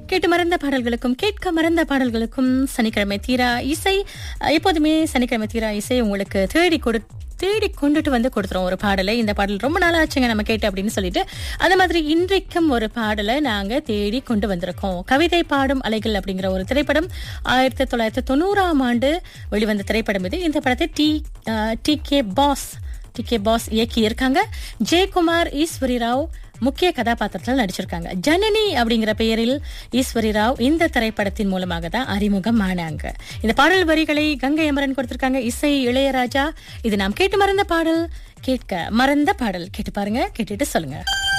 கேட்டு மறந்த பாடல்களுக்கும் கேட்க மறந்த பாடல்களுக்கும் சனிக்கிழமை தீரா இசை அஹ், எப்போதுமே சனிக்கிழமை தீரா இசை உங்களுக்கு தேடி கொடு தேடி கொண்டுட்டு வந்து கொடுத்துரும் ஒரு பாடலை இந்த பாடல் ரொம்ப நாள் ஆச்சுங்க நம்ம கேட்டு அப்படின்னு சொல்லிட்டு அந்த மாதிரி இன்றைக்கும் ஒரு பாடலை நாங்க தேடி கொண்டு வந்திருக்கோம் கவிதை பாடும் அலைகள் அப்படிங்கிற ஒரு திரைப்படம் ஆயிரத்தி தொள்ளாயிரத்தி தொண்ணூறாம் ஆண்டு வெளிவந்த திரைப்படம் இது இந்த படத்தை T T K Bass T K Bass இயக்கி இருக்காங்க ஜெயக்குமார் ஈஸ்வரி ராவ் முக்கிய கதாபாத்திரத்தில் நடிச்சிருக்காங்க ஜனனி அப்படிங்கிற பெயரில் ஈஸ்வரி ராவ் இந்த திரைப்படத்தின் மூலமாக தான் அறிமுகம் ஆனாங்க இந்த பாடல் வரிகளை கங்கை அமரன் கொடுத்திருக்காங்க இசை இளையராஜா இது நாம் கேட்டு மறந்த பாடல் கேட்க மறந்த பாடல் கேட்டு பாருங்க கேட்டுட்டு சொல்லுங்க